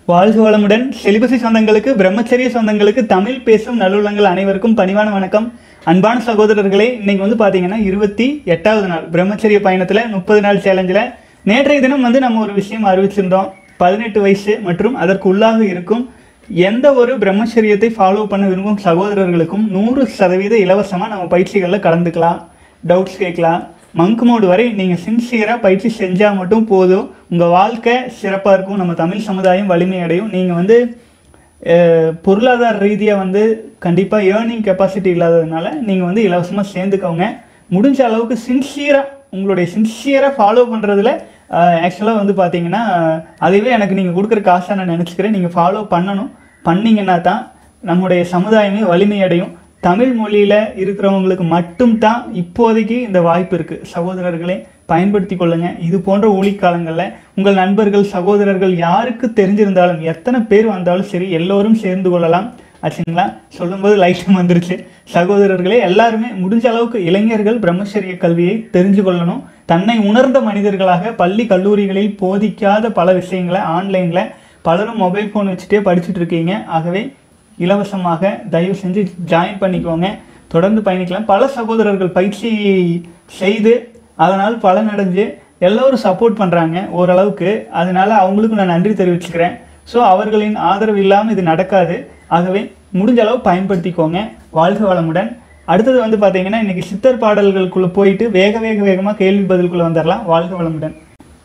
வாழ்க வளமுடன் செலிபசி சொந்தங்களுக்கு பிரம்மச்சரிய சொந்தங்களுக்கு தமிழ் பேசும் நல்லுள்ளங்கள் அனைவருக்கும் பணிவான வணக்கம் அன்பான சகோதரர்களே இன்னைக்கு வந்து பார்த்தீங்கன்னா இருபத்தி எட்டாவது நாள் பிரம்மச்சரிய பயணத்தில் முப்பது நாள் சேலஞ்சில் நேற்றைய தினம் வந்து நம்ம ஒரு விஷயம் அறிவிச்சிருந்தோம் பதினெட்டு வயசு மற்றும் அதற்கு உள்ளாக இருக்கும் எந்த ஒரு பிரம்மச்சரியத்தை ஃபாலோ பண்ண விரும்பும் சகோதரர்களுக்கும் நூறு சதவீத இலவசமாக நம்ம பயிற்சிகளில் கலந்துக்கலாம் டவுட்ஸ் கேட்கலாம் மங்க் மோடு வரை நீங்கள் சின்சியராக பயிற்சி செஞ்சால் மட்டும் போதும் உங்கள் வாழ்க்கை சிறப்பாக இருக்கும் நம்ம தமிழ் சமுதாயம் வலிமை அடையும் நீங்கள் வந்து அஹ், பொருளாதார ரீதியாக வந்து கண்டிப்பாக ஏர்னிங் கெப்பாசிட்டி இல்லாததுனால நீங்கள் வந்து இலவசமாக சேர்ந்துக்கோங்க முடிஞ்ச அளவுக்கு சின்சியராக உங்களுடைய சின்சியராக ஃபாலோ பண்ணுறதுல ஆக்சுவலாக வந்து பார்த்தீங்கன்னா அதுவே எனக்கு நீங்கள் கொடுக்குற காசாக நான் நினச்சிக்கிறேன் நீங்கள் ஃபாலோ பண்ணணும் பண்ணீங்கன்னா தான் நம்முடைய சமுதாயமே வலிமையடையும் தமிழ் மொழியில் இருக்கிறவங்களுக்கு மட்டும்தான் இப்போதைக்கு இந்த வாய்ப்பு இருக்குது சகோதரர்களே பயன்படுத்தி கொள்ளுங்க இது போன்ற ஒளிக்காலங்களில் உங்கள் நண்பர்கள் சகோதரர்கள் யாருக்கு தெரிஞ்சிருந்தாலும் எத்தனை பேர் வந்தாலும் சரி எல்லோரும் சேர்ந்து கொள்ளலாம் ஆச்சுங்களா சொல்லும்போது லைட்டும் வந்துருச்சு சகோதரர்களே எல்லாருமே முடிஞ்ச அளவுக்கு இளைஞர்கள் பிரம்மச்சரிய கல்வியை தெரிஞ்சு கொள்ளணும் தன்னை உணர்ந்த மனிதர்களாக பள்ளி கல்லூரிகளில் போதிக்காத பல விஷயங்களை ஆன்லைனில் பலரும் மொபைல் ஃபோன் வச்சுட்டே படிச்சுட்டு இருக்கீங்க ஆகவே இலவசமாக தயவு செஞ்சு ஜாயின் பண்ணிக்கோங்க தொடர்ந்து பயணிக்கலாம் பல சகோதரர்கள் பயிற்சி செய்து அதனால் பலனடைஞ்சு எல்லோரும் சப்போர்ட் பண்ணுறாங்க ஓரளவுக்கு அதனால அவங்களுக்கு நான் நன்றி தெரிவிச்சுக்கிறேன் ஸோ அவர்களின் ஆதரவு இல்லாமல் இது நடக்காது ஆகவே முடிஞ்ச அளவு பயன்படுத்திக்கோங்க வாழ்க வளமுடன் அடுத்தது வந்து பார்த்தீங்கன்னா இன்னைக்கு சித்தர் பாடல்களுக்குள்ளே போயிட்டு வேக வேக வேகமாக கேள்வி பதிலுக்குள்ளே வந்துடலாம் வாழ்க வளமுடன்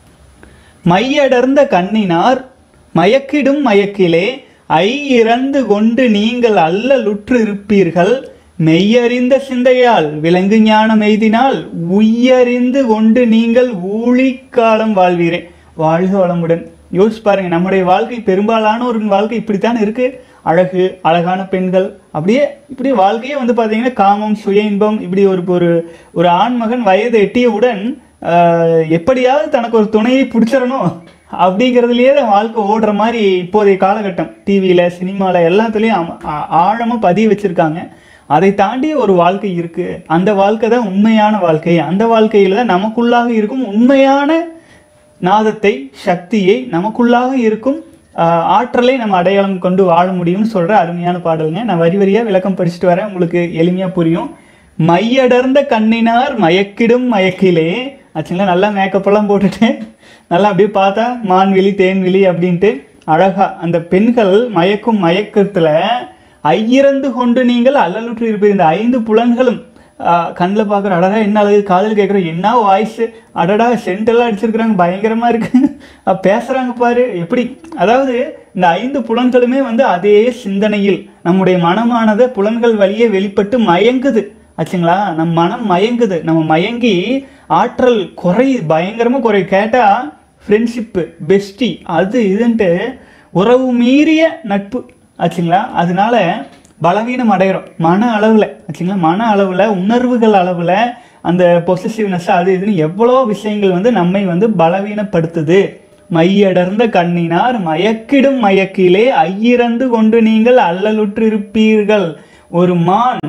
மையடர்ந்த கண்ணினார் மயக்கிடும் மயக்கிலே ஐ இறந்து கொண்டு நீங்கள் அல்லலுற்று இருப்பீர்கள் மெய்யறிந்த சிந்தையால் விலங்கு ஞானம் எய்தினால் உய்யறிந்து கொண்டு நீங்கள் ஊழிக்காலம் வாழ்வீரே வாழ்க வளமுடன் யோசிச்சு பாருங்க நம்முடைய வாழ்க்கை பெரும்பாலான ஒரு வாழ்க்கை இப்படித்தான் இருக்கு அழகு அழகான பெண்கள் அப்படியே இப்படி வாழ்க்கையே வந்து பார்த்தீங்கன்னா காமம் சுய இன்பம் இப்படி ஒரு ஒரு ஒரு ஆண்மகன் வயது எட்டியவுடன் ஆஹ், எப்படியாவது தனக்கு ஒரு துணையை பிடிச்சிடணும் அப்படிங்கிறதுலையே தான் வாழ்க்கை ஓடுற மாதிரி இப்போதைய காலகட்டம் டிவியில் சினிமாவில் எல்லாத்துலேயும் ஆழமாக பதிய வச்சுருக்காங்க அதை தாண்டி ஒரு வாழ்க்கை இருக்குது அந்த வாழ்க்கை தான் உண்மையான வாழ்க்கை அந்த வாழ்க்கையில் தான் நமக்குள்ளாக இருக்கும் உண்மையான நாதத்தை சக்தியை நமக்குள்ளாக இருக்கும் ஆஹ், ஆற்றலை நம்ம அடையாளம் கொண்டு வாழ முடியும்னு சொல்கிற அருமையான பாடலுங்க நான் வரி வரியாக விளக்கம் படிச்சுட்டு வரேன் உங்களுக்கு எளிமையாக புரியும் மையடர்ந்த கண்ணினார் மயக்கிடும் மயக்கிலே ஆச்சுங்களா நல்லா மேக்கப்பெல்லாம் போட்டுட்டு நல்லா அப்படியே பார்த்தா மான்விழி தேன்விழி அப்படின்ட்டு அழகா அந்த பெண்கள் மயக்கும் மயக்கத்தில் ஐயிறந்து கொண்டு நீங்கள் அல்லலுற்று இருப்பீர் இந்த ஐந்து புலன்களும் கண்ணில் பார்க்குற அடடா என்ன அழகு காதல் கேட்குறோம் என்ன வாய்ஸ் அடடா சென்டெல்லாம் அடிச்சிருக்கிறாங்க பயங்கரமாக இருக்கு அஹ் பேசுறாங்க பாரு எப்படி அதாவது இந்த ஐந்து புலன்களுமே வந்து அதே சிந்தனையில் நம்முடைய மனமானது புலன்கள் வழியே வெளிப்பட்டு மயங்குது ஆச்சுங்களா நம் மனம் மயங்குது நம்ம மயங்கி ஆற்றல் குறையுது பயங்கரமாக குறை கேட்டால் ஃப்ரெண்ட்ஷிப்பு பெஸ்டி அது இதுன்ட்டு உறவு மீறிய நட்பு ஆச்சுங்களா அதனால பலவீனம் அடைகிறோம் மன அளவில் ஆச்சுங்களா மன அளவில் உணர்வுகள் அளவில் அந்த பொசிசிவ்னஸ் அது இதுன்னு எவ்வளோ விஷயங்கள் வந்து நம்மை வந்து பலவீனப்படுத்துது மையடர்ந்த கண்ணினார் மயக்கிடும் மயக்கிலே ஐயிறந்து கொண்டு நீங்கள் அல்லலுற்று இருப்பீர்கள் ஒரு மான்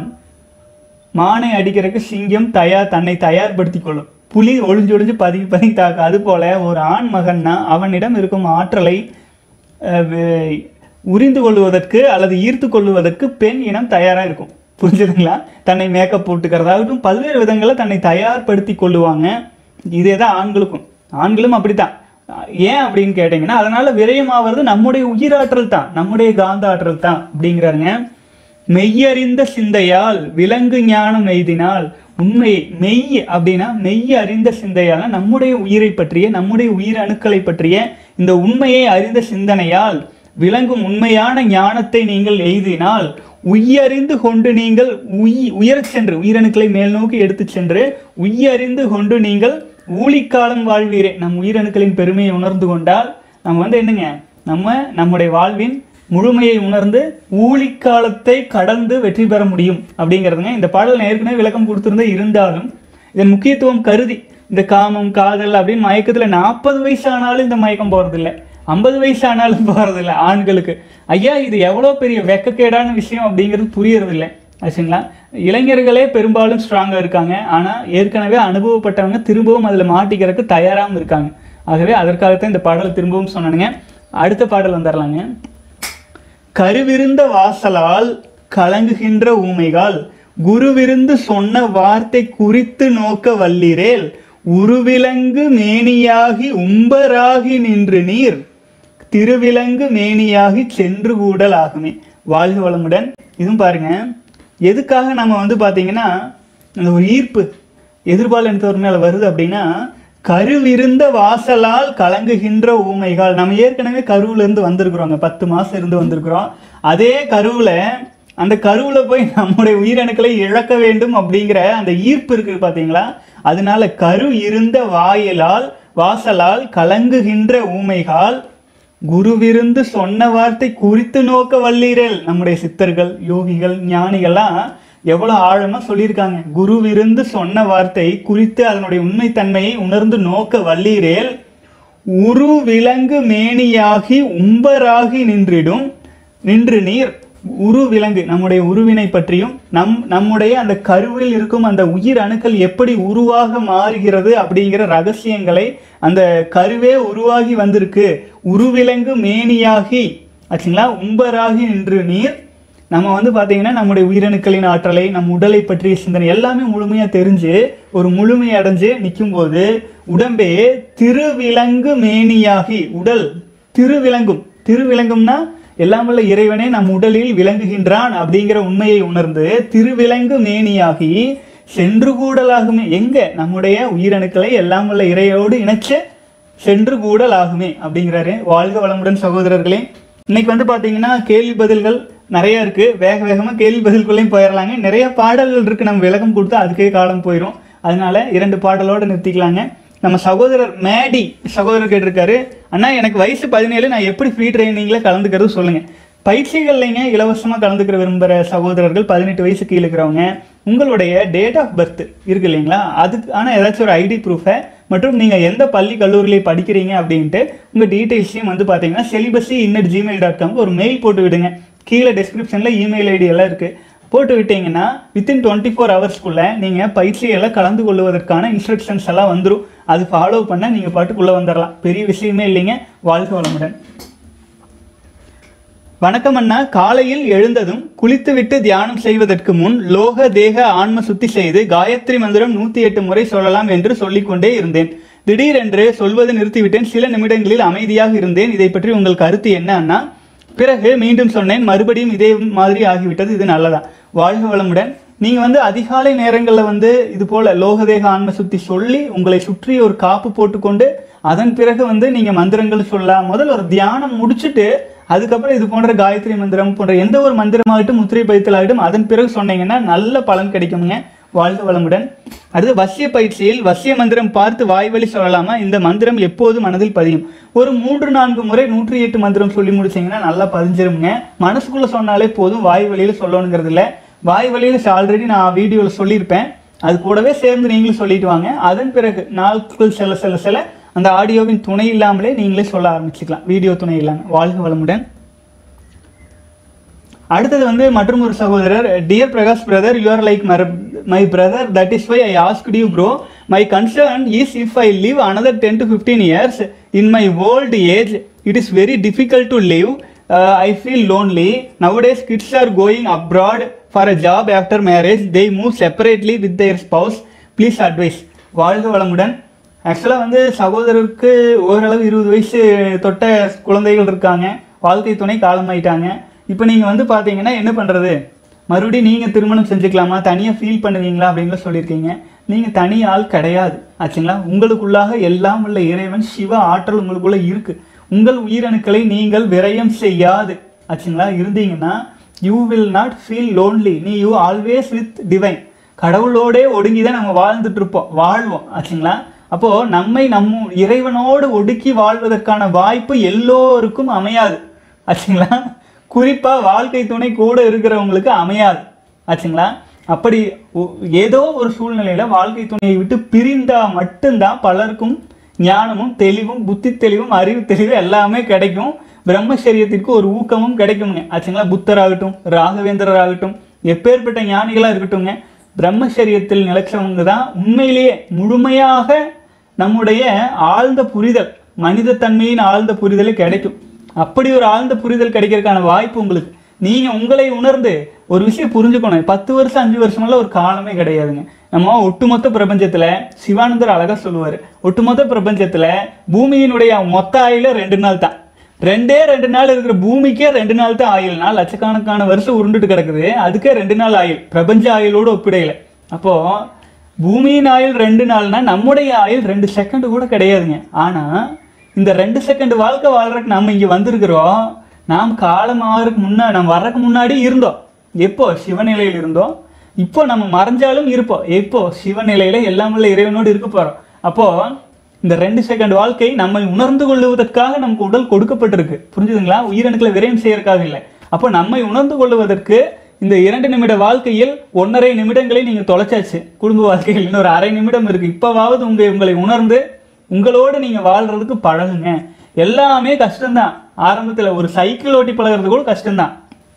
மானை அடிக்கிறதுக்கு சிங்கம் தயார் தன்னை தயார்படுத்திக் கொள்ளும் புலி ஒளிஞ்சு ஒளிஞ்சு பதுங்கி பதுங்கி தாக்க அது போல ஒரு ஆண் மகன்னா அவனிடம் இருக்கும் ஆற்றலை அஹ், வே- உரிந்து கொள்வதற்கு அல்லது ஈர்த்து கொள்வதற்கு பெண் இனம் தயாராக இருக்கும் புரிஞ்சுதுங்களா தன்னை மேக்கப் போட்டுக்கிறதாகட்டும் பல்வேறு விதங்களில் தன்னை தயார்படுத்தி கொள்ளுவாங்க இதே தான் ஆண்களுக்கும் ஆண்களும் அப்படித்தான் ஏன் அப்படின்னு கேட்டிங்கன்னா அதனால விரயமாவது நம்முடைய உயிராற்றல் தான் நம்முடைய காந்த ஆற்றல் தான் அப்படிங்கிறாருங்க மெய்யறிந்த சிந்தையால் விலங்கு ஞானம் எய்தினால் உண்மை மெய் அப்படின்னா மெய் அறிந்த சிந்தையால் நம்முடைய உயிரை பற்றிய நம்முடைய உயிர் அணுக்களை பற்றிய இந்த உண்மையை அறிந்த சிந்தனையால் விளங்கும் உண்மையான ஞானத்தை நீங்கள் எய்தினால் உய்யறிந்து கொண்டு நீங்கள் உய் உயரச் சென்று உயிரணுக்களை மேல் நோக்கி எடுத்துச் சென்று உய்யறிந்து கொண்டு நீங்கள் ஊழிக்காலம் வாழ்வீரே நம் உயிரணுக்களின் பெருமையை உணர்ந்து கொண்டால் நம்ம வந்து என்னங்க நம்ம நம்முடைய வாழ்வின் முழுமையை உணர்ந்து ஊழிக்காலத்தை கடந்து வெற்றி பெற முடியும் அப்படிங்கிறதுங்க இந்த பாடல் நான் ஏற்கனவே விளக்கம் கொடுத்திருந்தே இருந்தாலும் இதன் முக்கியத்துவம் கருதி இந்த காமம் காதல் அப்படின்னு மயக்கத்தில் நாற்பது வயசு ஆனாலும் இந்த மயக்கம் போகிறதில்ல ஐம்பது வயசு ஆனாலும் போகிறதில்ல ஆண்களுக்கு ஐயா இது எவ்வளோ பெரிய வெக்கக்கேடான விஷயம் அப்படிங்கிறது புரியறதில்ல ஆச்சுங்களா இளைஞர்களே பெரும்பாலும் ஸ்ட்ராங்காக இருக்காங்க ஆனால் ஏற்கனவே அனுபவப்பட்டவங்க திரும்பவும் அதில் மாட்டிக்கிறதுக்கு தயாராகவும் இருக்காங்க ஆகவே அதற்காகத்தான் இந்த பாடலை திரும்பவும் சொன்னானுங்க அடுத்த பாடல் வந்துடலாங்க கருவிருந்த வாசலால் கலங்குகின்ற ஊமைகால் குருவிருந்து சொன்ன வார்த்தை குறித்து நோக்க வல்லிரேல் உருவிலங்கு மேனியாகி உம்பராகி நின்று நீர் திருவிலங்கு மேனியாகி சென்று கூடல் ஆகுமே வாழ்க வளமுடன் இதுவும் பாருங்க எதுக்காக நம்ம வந்து பார்த்தீங்கன்னா அந்த ஒரு ஈர்ப்பு எதிர்பாலனத்தவர் மேல வருது அப்படின்னா கருவிருந்த வாசலால் கலங்குகின்ற ஊமைகள் நம்ம ஏற்கனவே கருவுல இருந்து வந்திருக்கிறோங்க பத்து மாசம் இருந்து வந்திருக்கிறோம் அதே கருவுல அந்த கருவுல போய் நம்முடைய உயிரணுக்களை இழக்க வேண்டும் அப்படிங்கிற அந்த ஈர்ப்பு இருக்கு பாத்தீங்களா அதனால கரு இருந்த வாயிலால் வாசலால் கலங்குகின்ற ஊமைகால் குருவிருந்து சொன்ன வார்த்தை குறித்து நோக்க வல்லீரல் நம்முடைய சித்தர்கள் யோகிகள் ஞானிகள்லாம் எவ்வளவு ஆழமா சொல்லியிருக்காங்க குருவிருந்து சொன்ன வார்த்தை குறித்து அதனுடைய உண்மைத்தன்மையை உணர்ந்து நோக்க வல்லீரேல் உரு விலங்கு மேனியாகி உம்பராகி நின்றிடும் நின்று நீர் உரு விலங்கு நம்முடைய உருவினை பற்றியும் நம் நம்முடைய அந்த கருவில் இருக்கும் அந்த உயிர் அணுக்கள் எப்படி உருவாக மாறுகிறது அப்படிங்கிற ரகசியங்களை அந்த கருவே உருவாகி வந்திருக்கு உருவிலங்கு மேனியாகி ஆச்சுங்களா உம்பராகி நின்று நீர் நம்ம வந்து பார்த்தீங்கன்னா நம்முடைய உயிரணுக்களின் ஆற்றலை நம் உடலை பற்றிய சிந்தனை எல்லாமே முழுமையாக தெரிஞ்சு ஒரு முழுமை அடைஞ்சு நிற்கும்போது உடம்பே திருவிலங்கு மேனியாகி உடல் திருவிலங்கும் திருவிலங்கும்னா எல்லாம் வல்ல இறைவனே நம் உடலில் விளங்குகின்றான் அப்படிங்கிற உண்மையை உணர்ந்து திருவிலங்கு மேனியாகி சென்று கூடலாகுமே எங்க நம்முடைய உயிரணுக்களை எல்லாம் வல்ல இறையோடு இணைச்சு சென்று கூடலாகுமே அப்படிங்கிறாரு வாழ்க வளமுடன் சகோதரர்களே இன்னைக்கு வந்து பாத்தீங்கன்னா கேள்வி பதில்கள் நிறைய இருக்கு வேக வேகமா கேள்வி பதில்குள்ளேயும் போயிடலாங்க நிறைய பாடல்கள் இருக்கு நம்ம விளக்கம் கொடுத்தா அதுக்கே காலம் போயிடும் அதனால இரண்டு பாடலோட நிறுத்திக்கலாங்க நம்ம சகோதரர் மேடி சகோதரர் கேட்டிருக்காரு அண்ணா எனக்கு வயசு பதினேழு நான் எப்படி ஃப்ரீ ட்ரைனிங்ல கலந்துக்கிறது சொல்லுங்க பயிற்சிகள்லைங்க இலவசமா கலந்துக்கிற விரும்புகிற சகோதரர்கள் பதினெட்டு வயசு கீழே இருக்கிறவங்க உங்களுடைய டேட் ஆஃப் பர்த் இருக்கு இல்லைங்களா அதுக்கு ஆனால் ஏதாச்சும் ஒரு ஐடி ப்ரூஃபை மற்றும் நீங்கள் எந்த பள்ளி கல்லூரியில் படிக்கிறீங்க அப்படின்ட்டு உங்கள் டீட்டெயில்ஸையும் வந்து பார்த்தீங்கன்னா செலிபஸி இன்னட் ஜிமெயில் டாட் காம்க்கு ஒரு மெயில் போட்டு விடுங்க கீழே டிஸ்கிரிப்ஷனில் இமெயில் ஐடி எல்லாம் இருக்குது போட்டு விட்டீங்கன்னா வித்தின் டுவெண்ட்டி ஃபோர் ஹவர்ஸ்க்குள்ளே நீங்கள் பயிற்சியில் கலந்து கொள்வதற்கான இன்ஸ்ட்ரக்ஷன்ஸ் எல்லாம் வந்துடும் அது ஃபாலோ பண்ண நீங்கள் பாட்டுக்குள்ளே வந்துடலாம் பெரிய விஷயமே இல்லைங்க வாழ்க்கை வளமுடன் வணக்கம் அண்ணா காலையில் எழுந்ததும் குளித்துவிட்டு தியானம் செய்வதற்கு முன் லோக தேக ஆன்ம சுத்தி செய்து காயத்ரி மந்திரம் நூத்தி எட்டு முறை சொல்லலாம் என்று சொல்லிக்கொண்டே இருந்தேன் திடீரென்று சொல்வது நிறுத்திவிட்டேன் சில நிமிடங்களில் அமைதியாக இருந்தேன் இதை பற்றி உங்கள் கருத்து என்ன அண்ணா பிறகு மீண்டும் சொன்னேன் மறுபடியும் இதே மாதிரி ஆகிவிட்டது இது நல்லதா வாழ்க வளமுடன் நீங்க வந்து அதிகாலை நேரங்களில் வந்து இது போல லோகதேக ஆன்ம சுத்தி சொல்லி உங்களை சுற்றி ஒரு காப்பு போட்டுக்கொண்டு அதன் பிறகு வந்து நீங்க மந்திரங்கள் சொல்லலாம் முதல்ல ஒரு தியானம் முடிச்சுட்டு அதுக்கப்புறம் இது போன்ற காயத்ரி மந்திரம் போன்ற எந்த ஒரு மந்திரமாகட்டும் முத்திரை பயிற்சியாகட்டும் அதன் பிறகு சொன்னீங்கன்னா நல்ல பலன் கிடைக்குமுங்க வாழ்க வளமுடன் அடுத்து வசிய பயிற்சியில் வசிய மந்திரம் பார்த்து வாய் வழி சொல்லலாமா இந்த மந்திரம் எப்போது மனதில் பதியும் ஒரு மூன்று நான்கு முறை நூற்றி எட்டு மந்திரம் சொல்லி முடிச்சீங்கன்னா நல்லா பதிஞ்சிருங்க மனசுக்குள்ள சொன்னாலே போதும் வாய் வழியில சொல்லணுங்கிறது இல்லை வாய் வழியில் ஆல்ரெடி நான் வீடியோவில் சொல்லியிருப்பேன் அது கூடவே சேர்ந்து நீங்களும் சொல்லிட்டு வாங்க அதன் பிறகு நாட்கள் செல்ல செல்ல செல்ல அந்த ஆடியோவின் துணை இல்லாமலே நீங்களே சொல்ல ஆரம்பிச்சுக்கலாம் வீடியோ துணை இல்லாமல் வாழ்க வளமுடன் அடுத்தது வந்து மற்றும் ஒரு சகோதரர் dear Prakash brother you are like my brother that is why I ask you bro my concern is if I live another ten to fifteen years in my old age it is very difficult to live I feel lonely nowadays kids are going abroad for a job after marriage they move separately with their spouse please advise வாழ்க வளமுடன் ஆக்சுவலாக வந்து சகோதரருக்கு ஓரளவு இருபது வயசு தொட்ட குழந்தைகள் இருக்காங்க வாழ்க்கை துணை காலமாயிட்டாங்க இப்போ நீங்கள் வந்து பார்த்தீங்கன்னா என்ன பண்ணுறது மறுபடியும் நீங்கள் திருமணம் செஞ்சுக்கலாமா தனியாக ஃபீல் பண்ணுவீங்களா அப்படின்னு சொல்லியிருக்கீங்க நீங்கள் தனி ஆள் கிடையாது ஆச்சுங்களா உங்களுக்குள்ளாக எல்லாம் உள்ள இறைவன் சிவ ஆற்றல் உங்களுக்குள்ள இருக்கு உங்கள் உயிரணுக்களை நீங்கள் விரயம் செய்யாது ஆச்சுங்களா இருந்தீங்கன்னா you will not feel lonely நீ யூ ஆல்வேஸ் வித் டிவைன் கடவுளோடே ஒடுங்கி தான் நம்ம வாழ்ந்துட்டு இருப்போம் வாழ்வோம் ஆச்சுங்களா அப்போ நம்மை நம்ம இறைவனோடு ஒடுக்கி வாழ்வதற்கான வாய்ப்பு எல்லோருக்கும் அமையாது ஆச்சுங்களா குறிப்பா வாழ்க்கை துணை கூட இருக்கிறவங்களுக்கு அமையாது ஆச்சுங்களா அப்படி ஒ- ஏதோ ஒரு சூழ்நிலையில வாழ்க்கை துணையை விட்டு பிரிந்தா மட்டும்தான் பலருக்கும் ஞானமும் தெளிவும் புத்தி தெளிவும் அறிவு தெளிவு எல்லாமே கிடைக்கும் பிரம்மச்சரியத்திற்கு ஒரு ஊக்கமும் கிடைக்குங்க ஆச்சுங்களா புத்தராகட்டும் ராகவேந்திரர் ஆகட்டும் எப்பேற்பட்ட ஞானிகளா இருக்கட்டும்ங்க பிரம்மச்சரியத்தில் நிலைச்சவங்க தான் உண்மையிலேயே முழுமையாக நம்முடைய ஆழ்ந்த புரிதல் மனித தன்மையின் ஆழ்ந்த புரிதலே கிடைக்கும் அப்படி ஒரு ஆழ்ந்த புரிதல் கிடைக்கிறதுக்கான வாய்ப்பு உங்களுக்கு நீங்க உங்களை உணர்ந்து ஒரு விஷயம் புரிஞ்சுக்கணும் பத்து வருஷம் அஞ்சு வருஷமெல்லாம் ஒரு காலமே கிடையாதுங்க நம்ம ஒட்டுமொத்த பிரபஞ்சத்துல சிவானந்தர் அழகா சொல்லுவாரு ஒட்டுமொத்த பிரபஞ்சத்துல பூமியினுடைய மொத்த ஆயுள ரெண்டு நாள் தான் ரெண்டே ரெண்டு நாள் இருக்கிற பூமிக்கே ரெண்டு நாள் தான் ஆயுள்னா லட்சக்கணக்கான வருஷம் உருண்டுட்டு கிடக்குது அதுக்கே ரெண்டு நாள் ஆயுள் பிரபஞ்ச ஆயுளோடு ஒப்பிடையில அப்போ பூமியின் ஆயுள் ரெண்டு நாள்னா நம்முடைய ஆயுள் ரெண்டு செகண்ட் கூட கிடையாதுங்க ஆனா இந்த ரெண்டு செகண்ட் வாழ்க்கை வாழ்றதுக்கு நம்ம இங்க வந்திருக்கிறோம் நாம் காலம் ஆகிறதுக்கு முன்னா நம்ம வர்றதுக்கு முன்னாடி இருந்தோம் எப்போ சிவநிலையில் இருந்தோம் இப்போ நம்ம மறைஞ்சாலும் இருப்போம் எப்போ சிவநிலையில எல்லாம் உள்ள இறைவனோடு இருக்க போறோம் அப்போ இந்த ரெண்டு செகண்ட் வாழ்க்கை நம்மை உணர்ந்து கொள்வதற்காக நமக்கு உடல் கொடுக்கப்பட்டிருக்கு புரிஞ்சுதுங்களா உயிரணுக்களை விரயம் செய்யறதுக்காக இல்லை அப்போ நம்மை உணர்ந்து கொள்வதற்கு இந்த இரண்டு நிமிட வாழ்க்கையில் ஒன்றரை நிமிடங்களை நீங்க தொலைச்சாச்சு குடும்ப வாழ்க்கையில் இன்னொரு அரை நிமிடம் இருக்கு இப்பவாவது உங்க உங்களை உணர்ந்து உங்களோடு நீங்க வாழ்றதுக்கு பழகுங்க எல்லாமே கஷ்டம்தான் ஆரம்பத்துல ஒரு சைக்கிள் ஓட்டி பழகுறது கூட கஷ்டம்தான்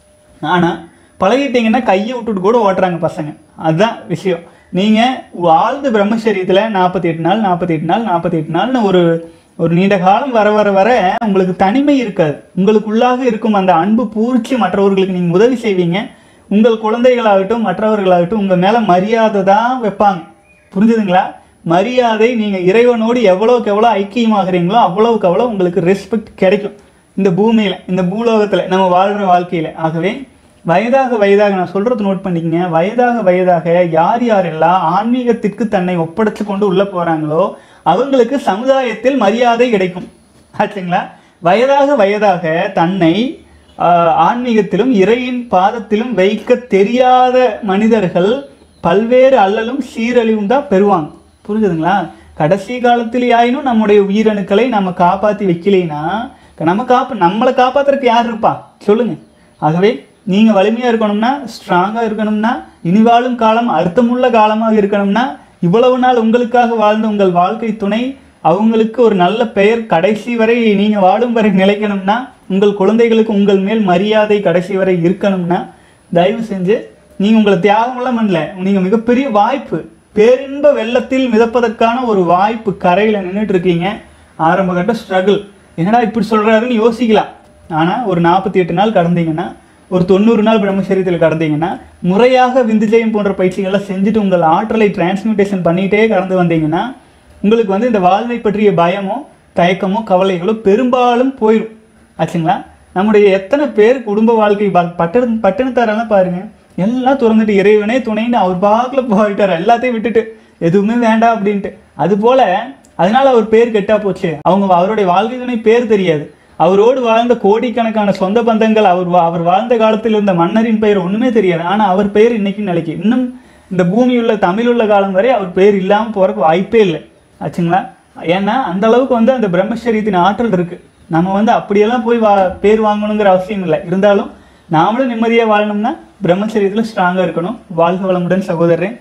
ஆனா பழகிட்டீங்கன்னா கையை விட்டுட்டு கூட ஓட்டுறாங்க பசங்க அதுதான் விஷயம் நீங்க வாழ்ந்து பிரம்மச்சரியத்துல நாற்பத்தி எட்டு நாள் நாற்பத்தி எட்டு நாள் நாற்பத்தி எட்டு நாள்னு ஒரு ஒரு நீண்ட காலம் வர வர வர உங்களுக்கு தனிமை இருக்காது உங்களுக்குள்ளாக இருக்கும் அந்த அன்பு பூர்ச்சி மற்றவர்களுக்கு நீங்க உதவி செய்வீங்க உங்கள் குழந்தைகளாகட்டும் மற்றவர்களாகட்டும் உங்க மேல மரியாதை தான் வைப்பாங்க புரிஞ்சுதுங்களா மரியாதை நீங்க இறைவனோடு எவ்வளவுக்கு எவ்வளவு ஐக்கியமாகறீங்களோ அவ்வளவுக்கு அவ்வளவு உங்களுக்கு ரெஸ்பெக்ட் கிடைக்கும் இந்த பூமியில இந்த பூலோகத்துல நம்ம வாழ்ற வாழ்க்கையில ஆகவே வயதாக வயதாக நான் சொல்றது நோட் பண்ணிக்கங்க வயதாக வயதாக யார் யாரெல்லாம் ஆன்மீகத்திற்கு தன்னை ஒப்படைச்சு கொண்டு உள்ள போறாங்களோ அவங்களுக்கு சமுதாயத்தில் மரியாதை கிடைக்கும் ஆச்சுங்களா வயதாக வயதாக தன்னை ஆஹ், ஆன்மீகத்திலும் இறையின் பாதத்திலும் வைக்க தெரியாத மனிதர்கள் பல்வேறு அல்லலும் சீரழிவும் தான் பெறுவாங்க புரிஞ்சுதுங்களா கடைசி காலத்தில் ஆயினும் நம்முடைய உயிரணுக்களை நம்ம காப்பாத்தி வைக்கலைன்னா நம்ம காப்ப நம்மளை காப்பாத்துறதுக்கு யார் இருப்பா சொல்லுங்க ஆகவே நீங்க வலிமையா இருக்கணும்னா ஸ்ட்ராங்கா இருக்கணும்னா இனி வாழும் காலம் அர்த்தமுள்ள காலமாக இருக்கணும்னா இவ்வளவு நாள் உங்களுக்காக வாழ்ந்த உங்கள் வாழ்க்கை துணை அவங்களுக்கு ஒரு நல்ல பெயர் கடைசி வரை நீங்க வாழும் வரை நிலைக்கணும்னா உங்கள் குழந்தைகளுக்கு உங்கள் மேல் மரியாதை கடைசி வரை இருக்கணும்னா தயவு செஞ்சு நீங்க உங்களை தியாகமெல்லாம் பண்ணல நீங்க மிகப்பெரிய வாய்ப்பு பேரின்ப வெள்ளத்தில் மிதப்பதற்கான ஒரு வாய்ப்பு கரையில நின்றுட்டு இருக்கீங்க ஆரம்ப கட்ட ஸ்ட்ரகிள் என்னடா இப்படி சொல்றாருன்னு யோசிக்கலாம் ஆனா ஒரு நாற்பத்தி எட்டு நாள் கடந்தீங்கன்னா ஒரு தொண்ணூறு நாள் பிரம்மச்சரியத்தில் கடந்தீங்கன்னா முறையாக விந்துஜயம் போன்ற பயிற்சிகள்லாம் செஞ்சுட்டு உங்கள் ஆற்றலை டிரான்ஸ்மியூட்டேஷன் பண்ணிட்டே கடந்து வந்தீங்கன்னா உங்களுக்கு வந்து இந்த வாழ்வை பற்றிய பயமோ தயக்கமோ கவலைகளோ பெரும்பாலும் போயிடும் ஆச்சுங்களா நம்முடைய எத்தனை பேர் குடும்ப வாழ்க்கை ப- பட்டண பட்டணத்தாரெல்லாம் பாருங்க எல்லாம் திறந்துட்டு இறைவனே துணைன்னு அவர் பாக்கில் போயிட்டார் எல்லாத்தையும் விட்டுட்டு எதுவுமே வேண்டாம் அப்படின்ட்டு அது போல அதனால அவர் பேர் கெட்டா போச்சு அவங்க அவருடைய வாழ்க்கை துணை பேர் தெரியாது அவரோடு வாழ்ந்த கோடிக்கணக்கான சொந்த பந்தங்கள் அவர் வா- அவர் வாழ்ந்த காலத்தில் இருந்த மன்னரின் பெயர் ஒண்ணுமே தெரியாது ஆனா அவர் பெயர் இன்னைக்கு நிலைக்கு இன்னும் இந்த பூமி உள்ள தமிழ் உள்ள காலம் வரை அவர் பேர் இல்லாம போறதுக்கு வாய்ப்பே இல்லை ஆச்சுங்களா ஏன்னா அந்த அளவுக்கு வந்து அந்த பிரம்மச்சரியத்தின் ஆற்றல் இருக்கு நம்ம வந்து அப்படியெல்லாம் போய் வா பேர் வாங்கணுங்கிற அவசியம் இல்லை இருந்தாலும் நாமளும் நிம்மதியா வாழணும்னா பிரம்மச்சரியத்துல ஸ்ட்ராங்கா இருக்கணும் வாழ்க வளமுடன் சகோதரன்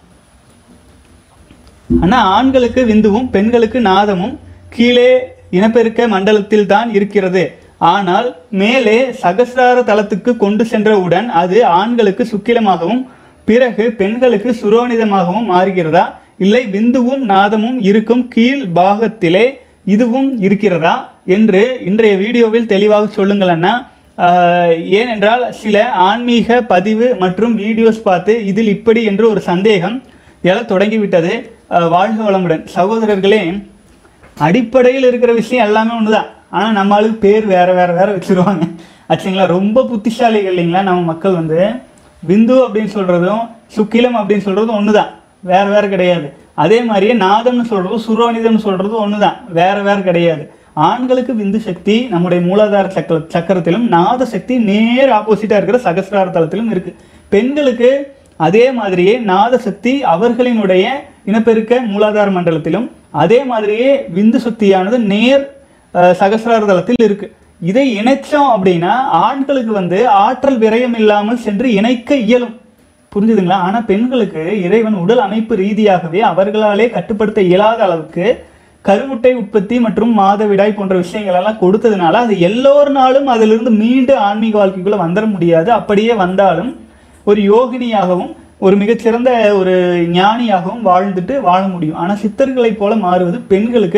ஆனா ஆண்களுக்கு விந்துவும் பெண்களுக்கு நாதமும் கீழே இனப்பெருக்க மண்டலத்தில் தான் இருக்கிறது ஆனால் மேலே சகசிரார தலத்துக்கு கொண்டு சென்றவுடன் அது ஆண்களுக்கு சுக்கிலமாகவும் பிறகு பெண்களுக்கு சுரோனிதமாகவும் மாறுகிறதா இல்லை விந்துவும் நாதமும் இருக்கும் கீழ் பாகத்திலே இதுவும் இருக்கிறதா என்று இன்றைய வீடியோவில் தெளிவாக சொல்லுங்கள் அண்ணா ஆஹ், ஏனென்றால் சில ஆன்மீக பதிவு மற்றும் வீடியோஸ் பார்த்து இதில் இப்படி என்று ஒரு சந்தேகம் எழத் தொடங்கிவிட்டது ஆஹ், வாழ்க வளமுடன் சகோதரர்களே அடிப்படையில் இருக்கிற விஷயம் எல்லாமே ஒண்ணுதான் ஆனா நம்ம ஆளுக்கு பேர் வேற வேற வேற வச்சிருவாங்க ஆச்சுங்களா ரொம்ப புத்திசாலிகள் இல்லைங்களா நம்ம மக்கள் வந்து பிந்து அப்படின்னு சொல்றதும் சுக்கிலம் அப்படின்னு சொல்றதும் ஒண்ணுதான் வேற வேற கிடையாது அதே மாதிரியே நாதம்னு சொல்றதும் சுரோனிதம்னு சொல்றதும் ஒண்ணுதான் வேற வேற கிடையாது ஆண்களுக்கு விந்து சக்தி நம்முடைய மூலாதார சக்கர சக்கரத்திலும் நாத சக்தி நேர் ஆப்போசிட்டா இருக்கிற சகசிரார தலத்திலும் இருக்கு பெண்களுக்கு அதே மாதிரியே நாத சக்தி அவர்களினுடைய இனப்பெருக்க மூலாதார மண்டலத்திலும் அதே மாதிரியே விந்து சக்தியானது நேர் அஹ், சகசிரார தலத்தில் இருக்கு இதை இணைச்சோம் அப்படின்னா ஆண்களுக்கு வந்து ஆற்றல் விரயம் இல்லாமல் சென்று இணைக்க இயலும் புரிஞ்சுதுங்களா ஆனா பெண்களுக்கு இறைவன் உடல் அமைப்பு ரீதியாகவே அவர்களாலே கட்டுப்படுத்த இயலாத அளவுக்கு கருமுட்டை உற்பத்தி மற்றும் மாதவிடாய் போன்ற விஷயங்கள் எல்லாம் கொடுத்ததுனால அது எல்லோருனாலும் அதிலிருந்து மீண்டு ஆன்மீக வாழ்க்கைக்குள்ள வந்துட முடியாது அப்படியே வந்தாலும் ஒரு யோகினியாகவும் ஒரு மிகச்சிறந்த ஒரு ஞானியாகவும் வாழ்ந்துட்டு வாழ முடியும் ஆனா சித்தர்களைப் போல மாறுவது பெண்களுக்கு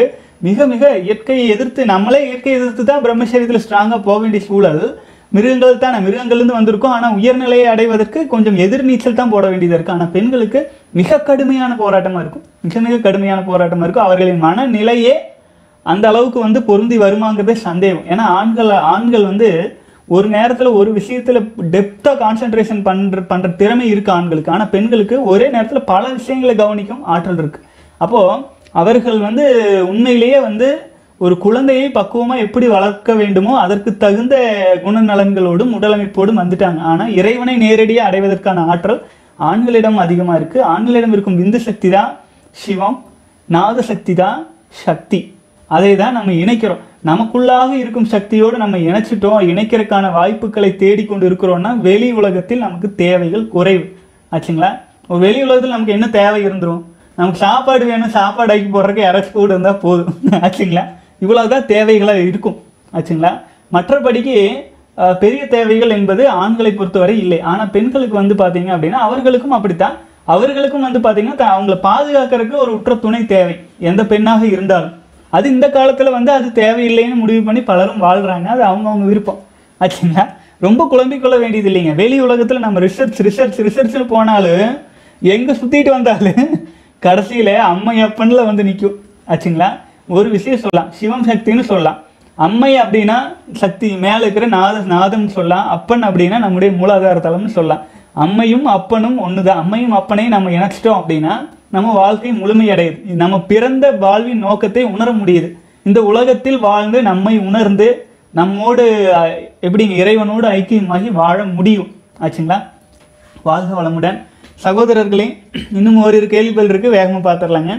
மிக மிக இயற்கையை எதிர்த்து நம்மளே இயற்கையை எதிர்த்து தான் பிரம்மச்சரியத்தில் ஸ்ட்ராங்காக போக வேண்டிய சூழல் மிருகங்கள் தானே மிருகங்கள்லேருந்து வந்திருக்கோம் ஆனால் உயர்நிலையை அடைவதற்கு கொஞ்சம் எதிர்நீச்சல் தான் போட வேண்டியதாக இருக்குது ஆனால் பெண்களுக்கு மிக கடுமையான போராட்டமாக இருக்கும் மிக மிக கடுமையான போராட்டமாக இருக்கும் அவர்களின் மனநிலையே அந்த அளவுக்கு வந்து பொருந்தி வருமாங்கிறதே சந்தேகம் ஏன்னா ஆண்கள் ஆண்கள் வந்து ஒரு நேரத்தில் ஒரு விஷயத்தில் டெப்த்தாக கான்சென்ட்ரேஷன் பண்ணுற பண்ணுற திறமை இருக்கு ஆண்களுக்கு ஆனால் பெண்களுக்கு ஒரே நேரத்தில் பல விஷயங்களை கவனிக்கும் ஆற்றல் இருக்கு அப்போது அவர்கள் வந்து உண்மையிலேயே வந்து ஒரு குழந்தையை பக்குவமாக எப்படி வளர்க்க வேண்டுமோ அதற்கு தகுந்த குணநலன்களோடும் உடலமைப்போடும் வந்துட்டாங்க ஆனால் இறைவனை நேரடியாக அடைவதற்கான ஆற்றல் ஆண்களிடம் அதிகமாக இருக்குது ஆண்களிடம் இருக்கும் விந்து சக்தி தான் சிவம் நாத சக்தி தான் சக்தி அதை தான் நம்ம இணைக்கிறோம் நமக்குள்ளாக இருக்கும் சக்தியோடு நம்ம இணைச்சிட்டோம் இணைக்கிறதுக்கான வாய்ப்புகளை தேடிக்கொண்டு இருக்கிறோம்னா வெளி உலகத்தில் நமக்கு தேவைகள் குறைவு ஆச்சுங்களா ஒரு வெளி உலகத்தில் நமக்கு என்ன தேவை இருந்துரும் நமக்கு சாப்பாடு வேணும் சாப்பாடு ஆக்கி போடுறதுக்கு யாராச்சும் கூட இருந்தால் போதும் ஆச்சுங்களா இவ்வளவுதான் தேவைகளாக இருக்கும் ஆச்சுங்களா மற்றபடிக்கு அஹ், பெரிய தேவைகள் என்பது ஆண்களை பொறுத்தவரை இல்லை ஆனால் பெண்களுக்கு வந்து பார்த்தீங்க அப்படின்னா அவர்களுக்கும் அப்படித்தான் அவர்களுக்கும் வந்து பார்த்தீங்கன்னா த- அவங்கள பாதுகாக்கிறதுக்கு ஒரு உற்ற துணை தேவை எந்த பெண்ணாக இருந்தாலும் அது இந்த காலத்தில் வந்து அது தேவையில்லைன்னு முடிவு பண்ணி பலரும் வாழ்கிறாங்க அது அவங்கவுங்க விருப்பம் ஆச்சுங்களா ரொம்ப குழம்பிக் கொள்ள வேண்டியது இல்லைங்க வெளி உலகத்தில் நம்ம ரிசர்ச் ரிசர்ச் ரிசர்ச்னு போனாலும் எங்கே சுற்றிட்டு வந்தாலும் கடைசியில் அம்மை அப்பன்ல வந்து நிற்கும் ஆச்சுங்களா ஒரு விஷயம் சொல்லலாம் சிவம் சக்தின்னு சொல்லலாம் அம்மை அப்படின்னா சக்தி மேலே இருக்கிற நாத நாதம்னு சொல்லலாம் அப்பன் அப்படின்னா நம்முடைய மூலாதார தலம்னு சொல்லலாம் அம்மையும் அப்பனும் ஒன்று தான் அம்மையும் அப்பனையும் நம்ம இணைச்சிட்டோம் அப்படின்னா நம்ம வாழ்க்கை முழுமையடையுது நம்ம பிறந்த வாழ்வின் நோக்கத்தை உணர முடியுது இந்த உலகத்தில் வாழ்ந்து நம்மை உணர்ந்து நம்மோடு அஹ், எப்படிங்க இறைவனோடு ஐக்கியமாகி வாழ முடியும் ஆச்சுங்களா வாழ்க வளமுடன் சகோதரர்களே இன்னும் ஓரிரு கேள்விகள் இருக்கு வேகமா பார்த்துடலாங்க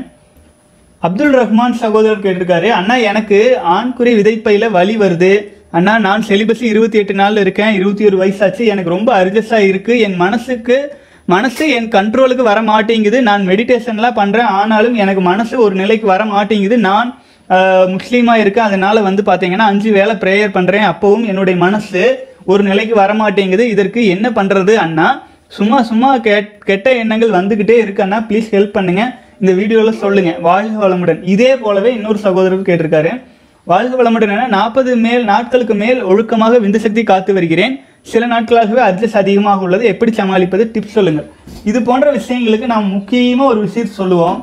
அப்துல் ரஹ்மான் சகோதரர் கேட்டிருக்காரு அண்ணா எனக்கு ஆண்குறி விதைப்பையில வலி வருது அண்ணா நான் செலிபஸி இருபத்தி எட்டு நாள் இருக்கேன் இருபத்தி ஒரு வயசாச்சு எனக்கு ரொம்ப அர்ஜஸ்டா இருக்கு என் மனசுக்கு மனசு என் கண்ட்ரோலுக்கு வர மாட்டேங்குது நான் மெடிடேஷன்லாம் பண்றேன் ஆனாலும் எனக்கு மனசு ஒரு நிலைக்கு வர மாட்டேங்குது நான் ஆஹ், முஸ்லீமா இருக்கேன் அதனால வந்து பாத்தீங்கன்னா அஞ்சு வேளை ப்ரேயர் பண்றேன் அப்பவும் என்னுடைய மனசு ஒரு நிலைக்கு வர மாட்டேங்குது இதற்கு என்ன பண்றது அண்ணா சும்மா சும்மா கெட்- கெட்ட எண்ணங்கள் வந்துகிட்டே இருக்கு அண்ணா ப்ளீஸ் ஹெல்ப் பண்ணுங்க இந்த வீடியோவில் சொல்லுங்க வாழ்க வளமுடன் இதே போலவே இன்னொரு சகோதரர் கேட்டிருக்காரு வாழ்க வளமுடன் என நாற்பது மேல் நாட்களுக்கு மேல் ஒழுக்கமாக விந்து சக்தி காத்து வருகிறேன் சில நாட்களாகவே அட்ஜஸ்ட் அதிகமாக உள்ளது எப்படி சமாளிப்பது டிப்ஸ் சொல்லுங்கள் இது போன்ற விஷயங்களுக்கு நாம் முக்கியமாக ஒரு விஷயத்தை சொல்லுவோம்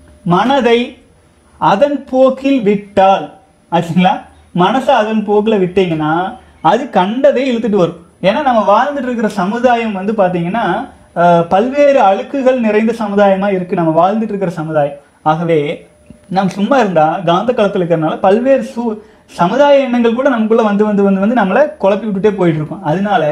மனதை அதன் போக்கில் விட்டால் ஆச்சுங்களா மனசை அதன் போக்கில் விட்டீங்கன்னா அது கண்டதை இழுத்துட்டு வரும் ஏன்னா நம்ம வாழ்ந்துட்டு இருக்கிற சமுதாயம் வந்து பார்த்தீங்கன்னா அஹ், பல்வேறு அழுக்குகள் நிறைந்த சமுதாயமாக இருக்கு நம்ம வாழ்ந்துட்டு இருக்கிற சமுதாயம் ஆகவே நம்ம சும்மா இருந்தா காந்த களத்தில் இருக்கிறனால பல்வேறு சூ சமுதாய எண்ணங்கள் கூட நமக்குள்ள வந்து வந்து வந்து வந்து நம்மளை குழப்பி விட்டுட்டே போயிட்டு இருக்கோம் அதனால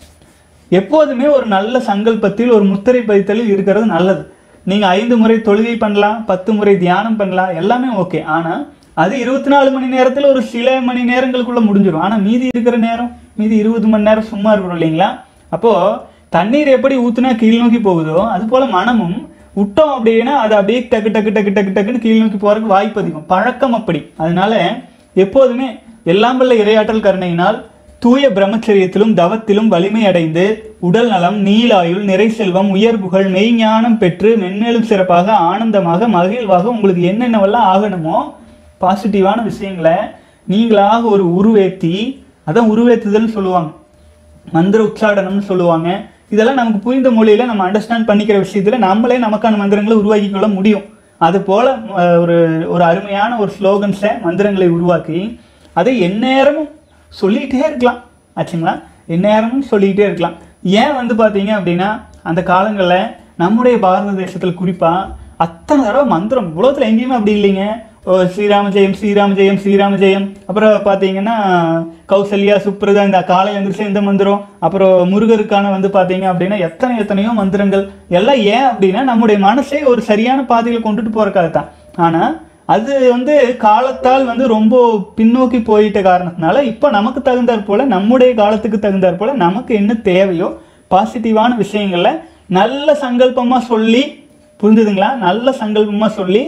எப்போதுமே ஒரு நல்ல சங்கல்பத்தில் ஒரு முத்திரை பதித்தலில் இருக்கிறது நல்லது நீங்கள் ஐந்து முறை தொழுகை பண்ணலாம் பத்து முறை தியானம் பண்ணலாம் எல்லாமே ஓகே ஆனால் அது இருபத்தி நாலு மணி நேரத்தில் ஒரு சில மணி நேரங்களுக்குள்ள முடிஞ்சிடும் ஆனால் மீதி இருக்கிற நேரம் மீதி இருபது மணி நேரம் சும்மா இருக்கிறோம் இல்லைங்களா அப்போது தண்ணீர் எப்படி ஊத்துனா கீழ் நோக்கி போகுதோ அது போல மனமும் விட்டோம் அப்படின்னா அது அப்படியே டக்கு டக்கு டக்கு டக்கு டக்குன்னு கீழ் நோக்கி போறதுக்கு வாய்ப்பு அதிகம் பழக்கம் அப்படி அதனால எப்போதுமே எல்லாம் வல்ல இரையாற்றல் கருணையினால் தூய பிரம்மச்சரியத்திலும் தவத்திலும் வலிமை அடைந்து உடல் நலம் நீலாயுள் நிறை செல்வம் உயர் புகழ் மெய்ஞானம் பெற்று மென்மேலும் சிறப்பாக ஆனந்தமாக மகிழ்வாக உங்களுக்கு என்னென்னவெல்லாம் ஆகணுமோ பாசிட்டிவான விஷயங்களை நீங்களாக ஒரு உருவேத்தி அதான் உருவேத்துதல்னு சொல்லுவாங்க மந்திர உச்சாடனம்னு சொல்லுவாங்க இதெல்லாம் நமக்கு புரிந்த மொழியில நம்ம அண்டர்ஸ்டாண்ட் பண்ணிக்கிற விஷயத்துல நம்மளே நமக்கான மந்திரங்களை உருவாக்கி கொள்ள முடியும் அது போல அஹ், ஒரு ஒரு அருமையான ஒரு ஸ்லோகன்ஸை மந்திரங்களை உருவாக்கி அதை எந்நேரமும் சொல்லிகிட்டே இருக்கலாம் ஆச்சுங்களா எந்நேரமும் சொல்லிக்கிட்டே இருக்கலாம் ஏன் வந்து பார்த்தீங்க அப்படின்னா அந்த காலங்களில் நம்முடைய பாரத தேசத்தில் குறிப்பாக அத்தனை தடவை மந்திரம் உலகத்தில் எங்கேயுமே அப்படி இல்லைங்க ஓ, ஸ்ரீராம ஜெயம் ஸ்ரீராம ஜெயம் ஸ்ரீராம ஜெயம் அப்புறம் பார்த்தீங்கன்னா கௌசல்யா சுப்ரதா இந்த காலை எந்திரிச்சு இந்த மந்திரம் அப்புறம் முருகருக்கான வந்து பார்த்தீங்க அப்படின்னா எத்தனை எத்தனையோ மந்திரங்கள் எல்லாம் ஏன் அப்படின்னா நம்முடைய மனசை ஒரு சரியான பாதையில் கொண்டுட்டு போறதுக்காக தான் ஆனால் அது வந்து காலத்தால் வந்து ரொம்ப பின்னோக்கி போயிட்ட காரணத்தினால இப்போ நமக்கு தகுந்தாற் போல நம்முடைய காலத்துக்கு தகுந்தாற் போல நமக்கு என்ன தேவையோ பாசிட்டிவான விஷயங்களை நல்ல சங்கல்பமா சொல்லி புரிஞ்சுதுங்களா நல்ல சங்கல்பமா சொல்லி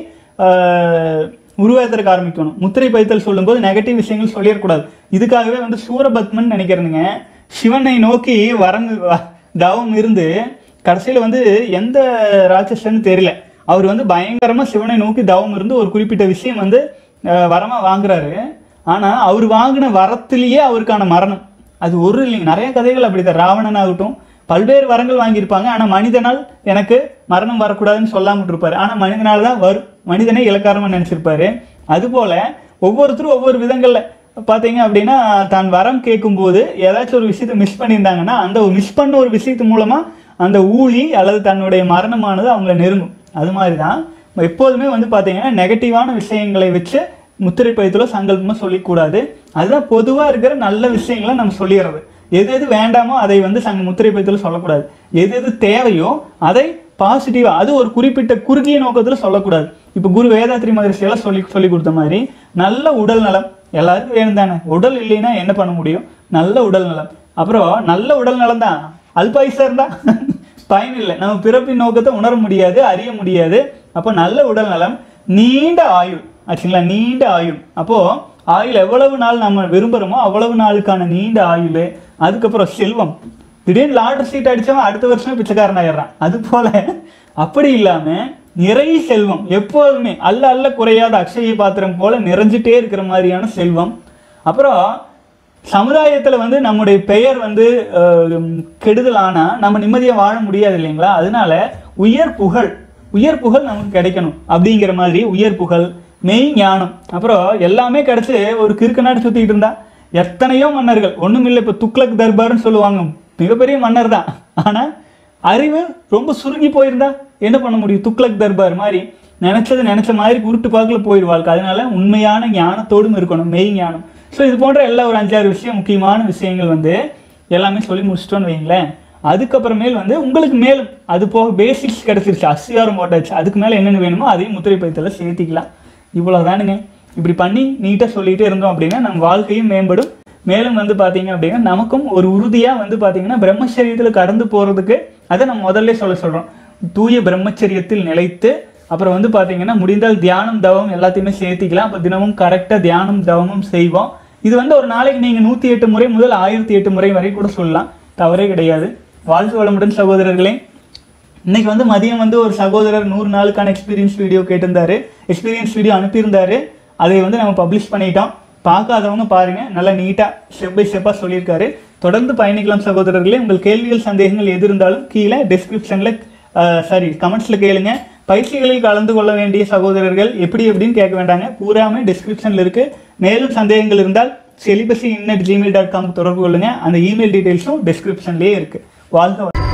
ஆஹ், உருவாக்கறதுக்கு ஆரம்பிக்கணும் முத்திரை பைத்தல் சொல்லும்போது நெகட்டிவ் விஷயங்கள் சொல்லிடக்கூடாது இதுக்காகவே வந்து சூரபத்மன் நினைக்கிறேனுங்க சிவனை நோக்கி வரங்கு வ- தவம் இருந்து கடைசியில் வந்து எந்த ராட்சசன்னு தெரியல அவர் வந்து பயங்கரமா சிவனை நோக்கி தவம் இருந்து ஒரு குறிப்பிட்ட விஷயம் வந்து அஹ், வரமா வாங்குறாரு ஆனா அவர் வாங்கின வரத்திலேயே அவருக்கான மரணம் அது ஒரு இல்லைங்க நிறைய கதைகள் அப்படிதான் ராவணன் ஆகட்டும் பல்வேறு வரங்கள் வாங்கியிருப்பாங்க ஆனா மனிதனால் எனக்கு மரணம் வரக்கூடாதுன்னு சொல்லாம இருப்பாரு ஆனா மனிதனால் தான் வரும் மனிதனே இலக்காரமா நினைச்சிருப்பாரு அதுபோல ஒவ்வொருத்தரும் ஒவ்வொரு விதங்கள்ல பார்த்தீங்க அப்படின்னா தான் வரம் கேட்கும்போது ஏதாச்சும் ஒரு விஷயத்தை மிஸ் பண்ணியிருந்தாங்கன்னா அந்த மிஸ் பண்ண ஒரு விஷயத்து மூலமா அந்த ஊழி அல்லது தன்னுடைய மரணமானது அவங்கள நெருங்கும் அது மாதிரி தான் எப்போதுமே வந்து பார்த்தீங்கன்னா நெகட்டிவான விஷயங்களை வச்சு முத்திரை பயத்துல சங்கல்பமா சொல்லிக்கூடாது அதுதான் பொதுவாக இருக்கிற நல்ல விஷயங்களை நம்ம சொல்லிடுறது எது எது வேண்டாமோ அதை வந்து சங்க முத்திரை பயத்துல சொல்லக்கூடாது எது எது தேவையோ அதை பாசிட்டிவா அது ஒரு குறிப்பிட்ட குறுகிய நோக்கத்தில் சொல்லக்கூடாது இப்போ குரு வேதாத்ரி மகரிஷியெல்லாம் சொல்லி சொல்லி கொடுத்த மாதிரி நல்ல உடல் நலம் எல்லாருக்கும் வேணும் தானே உடல் இல்லைன்னா என்ன பண்ண முடியும் நல்ல உடல் நலம் அப்புறம் நல்ல உடல் நலம் தான் அல்பாயுசா இருந்தா பயன் இல்லை நம்ம பிறப்பின் நோக்கத்தை உணர முடியாது அறிய முடியாது அப்போ நல்ல உடல் நலம் நீண்ட ஆயுள் ஆச்சுங்களா நீண்ட ஆயுள் அப்போ ஆயுள் எவ்வளவு நாள் நம்ம விரும்புகிறோமோ அவ்வளவு நாளுக்கான நீண்ட ஆயுள் அதுக்கப்புறம் செல்வம் திடீர்னு லாட்டரி சீட் அடிச்சவன் அடுத்த வருஷமே பிச்சைக்காரன் ஆயிடுறான் அது போல அப்படி இல்லாம நிறைய செல்வம் எப்போதுமே அல்ல அல்ல குறையாத அக்ஷய பாத்திரம் போல நிறைஞ்சிட்டே இருக்கிற மாதிரியான செல்வம் அப்புறம் சமுதாயத்துல வந்து நம்முடைய பெயர் வந்து அஹ், கெடுதல் ஆனா நம்ம நிம்மதியா வாழ முடியாது இல்லைங்களா அதனால உயர் புகழ் உயர் புகழ் நமக்கு கிடைக்கணும் அப்படிங்கிற மாதிரி உயர் புகழ் மெய் ஞானம் அப்புறம் எல்லாமே கிடைச்சு ஒரு கிறுக்கு நாடு சுத்திட்டு இருந்தா எத்தனையோ மன்னர்கள் ஒண்ணுமில்லை இப்ப துக்ளக் தர்பார்னு சொல்லுவாங்க மிகப்பெரிய மன்னர் தான் ஆனா அறிவு ரொம்ப சுருங்கி போயிருந்தா என்ன பண்ண முடியும் துக்ளக் தர்பார் மாதிரி நினைச்சது நினைச்ச மாதிரி குருட்டு பாக்குல போயிடுவாள் அதனால உண்மையான ஞானத்தோடும் இருக்கணும் மெய் ஞானம் ஸோ இது போன்ற எல்லா ஒரு அஞ்சாறு விஷயம் முக்கியமான விஷயங்கள் வந்து எல்லாமே சொல்லி முடிச்சிட்டோன்னு வைங்களேன் அதுக்கப்புறமேல் வந்து உங்களுக்கு மேலும் அது போக பேசிக்ஸ் கிடைச்சிருச்சு அஸ்திவாரம் போட்டாச்சு அதுக்கு மேலே என்னென்ன வேணுமோ அதையும் முத்திரை பயத்தில் சேர்த்திக்கலாம் இவ்வளோதானுங்க இப்படி பண்ணி நீட்டாக சொல்லிகிட்டே இருந்தோம் அப்படின்னா நம்ம வாழ்க்கையும் மேம்படும் மேலும் வந்து பார்த்தீங்க அப்படின்னா நமக்கும் ஒரு உறுதியாக வந்து பார்த்தீங்கன்னா பிரம்மச்சரியத்தில் கடந்து போகிறதுக்கு அதை நம்ம முதல்ல சொல்ல சொல்கிறோம் தூய பிரம்மச்சரியத்தில் நிலைத்து அப்புறம் வந்து பார்த்தீங்கன்னா முடிந்தால் தியானம் தவம் எல்லாத்தையுமே சேர்த்திக்கலாம் அப்போ தினமும் கரெக்டாக தியானம் தவமும் செய்வோம் இது வந்து ஒரு நாளைக்கு நீங்கள் நூற்றி எட்டு முறை முதல் ஆயிரத்தி எட்டு முறை வரை கூட சொல்லலாம் தவறே கிடையாது வாழ்த்து வளமுடன் சகோதரர்களே இன்னைக்கு வந்து மதியம் வந்து ஒரு சகோதரர் நூறு நாளுக்கான எக்ஸ்பீரியன்ஸ் வீடியோ கேட்டிருந்தாரு எக்ஸ்பீரியன்ஸ் வீடியோ அனுப்பியிருந்தாரு அதை வந்து நம்ம பப்ளிஷ் பண்ணிட்டோம் பார்க்காதவங்க பாருங்க நல்லா நீட்டாக ஸ்டெப் பை ஸ்டெப்பாக சொல்லியிருக்காரு தொடர்ந்து பயணிக்கலாம் சகோதரர்களே உங்கள் கேள்விகள் சந்தேகங்கள் எது இருந்தாலும் கீழே டிஸ்கிரிப்ஷனில் சாரி கமெண்ட்ஸில் கேளுங்க பயிற்சிகளில் கலந்து கொள்ள வேண்டிய சகோதரர்கள் எப்படி எப்படின்னு கேட்க வேண்டாங்க பூராமே டிஸ்கிரிப்ஷனில் இருக்கு மேலும் சந்தேகங்கள் இருந்தால் celibacy in at Gmail dot com தொடர்பு கொள்ளுங்க அந்த இமெயில் டீட்டெயில்ஸும் டிஸ்கிரிப்ஷன்லேயே இருக்கு வாழ்க வளமுடன்.